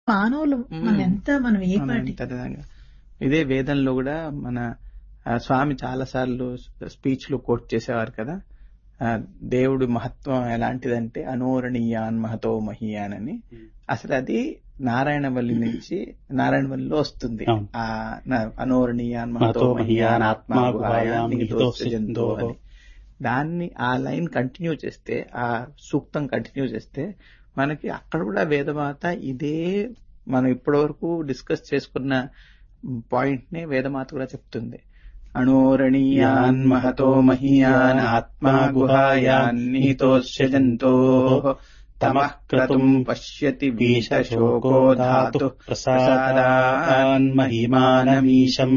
మానవులు మనం ఎంత మనం ఏ మనం పాటి ఎంత నిజంగా. ఇదే వేదంలో కూడా మన ఆ, స్వామి చాలా సార్లు స్పీచ్ లో కోట్ చేసేవారు కదా ఆ, దేవుడి మహత్వం ఎలాంటిదంటే అనోరణీయాన్ మహతో మహీయాన్ అని అసలు అది నారాయణవల్లి నుంచి నారాయణవల్లిలో వస్తుంది అవును. ఆ న- అనోరణీయాన్ మహతో మహతో మహీయాన్ మహీయాన్ ఆత్మా ఆత్మా గుహాయాన్ గుహాయాన్ నిహితో నిహితో జంతో జంతో. అని దాన్ని ఆ లైన్ కంటిన్యూ చేస్తే ఆ సూక్తం కంటిన్యూ చేస్తే మనకి అక్కడ కూడా వేదమాత ఇదే మనం ఇప్పటి వరకు డిస్కస్ చేసుకున్న పాయింట్ నే వేదమాత కూడా చెప్తుంది అణోరణీయాన్ మహతో మహీయాన్ ఆత్మా గుహాయాన్ నిహితోస్య జంతో తమః క్రతుం పశ్యతి వీషశోకో ధాతు ప్రసాదాన్ మహిమానమీశం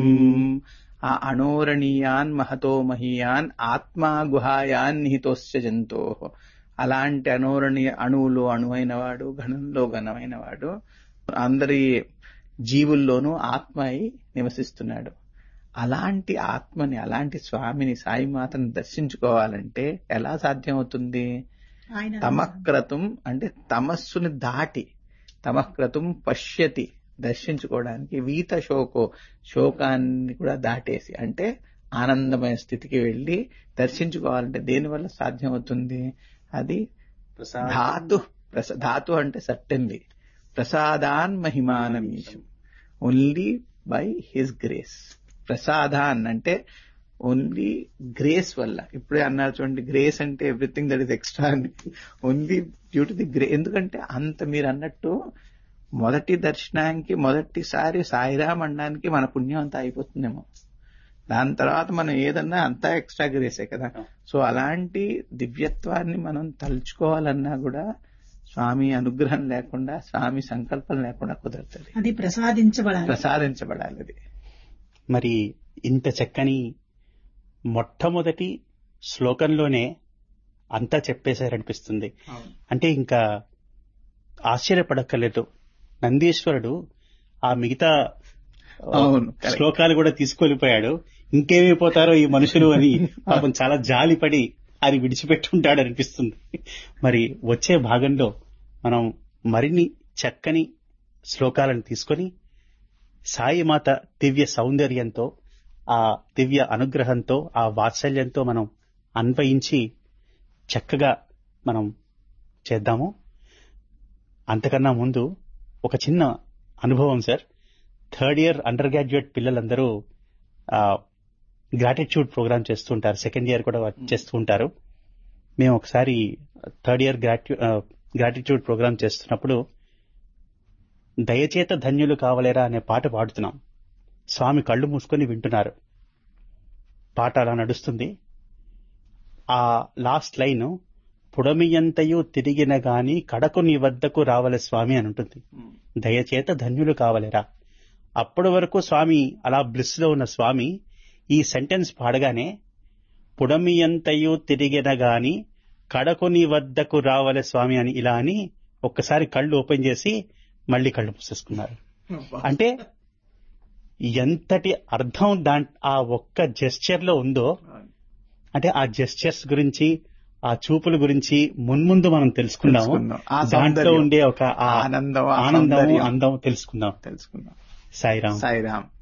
ఆ అణోరణీయాన్ మహతో మహీయాన్ ఆత్మా గుహాయాన్ నిహితోస్య జంతో అలాంటి అనోరణీయ అణువులో అణువైన వాడు ఘనంలో ఘనమైన వాడు అందరి జీవుల్లోనూ ఆత్మ అయి నివసిస్తున్నాడు అలాంటి ఆత్మని అలాంటి స్వామిని సాయిమాతని దర్శించుకోవాలంటే ఎలా సాధ్యమవుతుంది ఆయన తమక్రతుం అంటే తమస్సుని దాటి తమక్రతుం పశ్యతి దర్శించుకోవడానికి వీత శోకో శోకాన్ని కూడా దాటేసి అంటే ఆనందమయ స్థితికి వెళ్ళి దర్శించుకోవాలంటే దేనివల్ల సాధ్యమవుతుంది అది ధాతు ప్రస ధాతు అంటే సర్టన్లీ ప్రసాదాన్ మహిమానమీశం ఓన్లీ బై హిస్ గ్రేస్ ప్రసాదాన్ అంటే ఓన్లీ గ్రేస్ వల్ల ఇప్పుడే అన్నారు చూడండి గ్రేస్ అంటే ఎవ్రీథింగ్ దట్ ఇస్ ఎక్స్ట్రా అని only due to the grace ఎందుకంటే అంత మీరు అన్నట్టు మొదటి దర్శనానికి మొదటిసారి సాయిరామ్ అనడానికి మన పుణ్యం అంతా అయిపోతుందేమో దాని తర్వాత మనం ఏదన్నా అంతా ఎక్స్ట్రా గ్రేసే కదా సో అలాంటి దివ్యత్వాన్ని మనం తలుచుకోవాలన్నా కూడా స్వామి అనుగ్రహం లేకుండా స్వామి సంకల్పం లేకుండా కుదరతుంది అది ప్రసాదించబడాలి ప్రసాదించబడాలి అది మరి ఇంత చక్కని మొట్టమొదటి శ్లోకంలోనే అంతా చెప్పేశారనిపిస్తుంది అంటే ఇంకా ఆశ్చర్యపడక్కర్లేదు నందీశ్వరుడు ఆ మిగతా అవును, correct. శ్లోకాలు కూడా తీసుకెళ్లిపోయాడు ఇంకేమైపోతారో ఈ మనుషులు అని పాపం చాలా జాలిపడి అది విడిచిపెట్టుంటాడు అనిపిస్తుంది మరి వచ్చే భాగంలో మనం మరిన్ని చక్కని శ్లోకాలను తీసుకొని సాయి మాత దివ్య సౌందర్యంతో ఆ దివ్య అనుగ్రహంతో ఆ వాత్సల్యంతో మనం అన్వయించి చక్కగా మనం చేద్దాము అంతకన్నా ముందు ఒక చిన్న అనుభవం sir third year undergraduate పిల్లలందరూ గ్రాటిట్యూడ్ ప్రోగ్రామ్ చేస్తుంటారు సెకండ్ ఇయర్ కూడా చేస్తూ ఉంటారు మేము ఒకసారి థర్డ్ ఇయర్ గ్రాటిట్యూడ్ ప్రోగ్రామ్ చేస్తున్నప్పుడు దయచేత ధన్యులు కావలేరా అనే పాట పాడుతున్నాం స్వామి కళ్ళు మూసుకొని వింటున్నారు పాట అలా నడుస్తుంది ఆ లాస్ట్ లైన్ పుడమియంతయు తిరిగిన గాని కడకు నీ వద్దకు రావలే స్వామి అని ఉంటుంది దయచేత ధన్యులు కావలేరా అప్పటి వరకు స్వామి అలా బ్లిస్ లో ఉన్న స్వామి ఈ సెంటెన్స్ పాడగానే పుడమియంతయు తిరిగిన గాని కడకు నీ వద్దకు రావలే స్వామి అని ఇలా అని ఒక్కసారి కళ్ళు ఓపెన్ చేసి మళ్ళీ కళ్ళు మూసేసుకున్నారు అంటే ఎంతటి అర్థం దా ఆ ఒక్క జెస్చర్ లో ఉందో అంటే ఆ జెస్చర్స్ గురించి ఆ చూపుల గురించి మున్ముందు మనం తెలుసుకున్నాము తెలుసుకున్నాం. ఆ దాంట్లో సౌందర్యం, ఉండే ఒక ఆ ఆనందం, ఆ ఆనందము సౌందర్యం. అందం తెలుసుకుందాం తెలుసుకుందాం సాయిరామ్ సాయిరామ్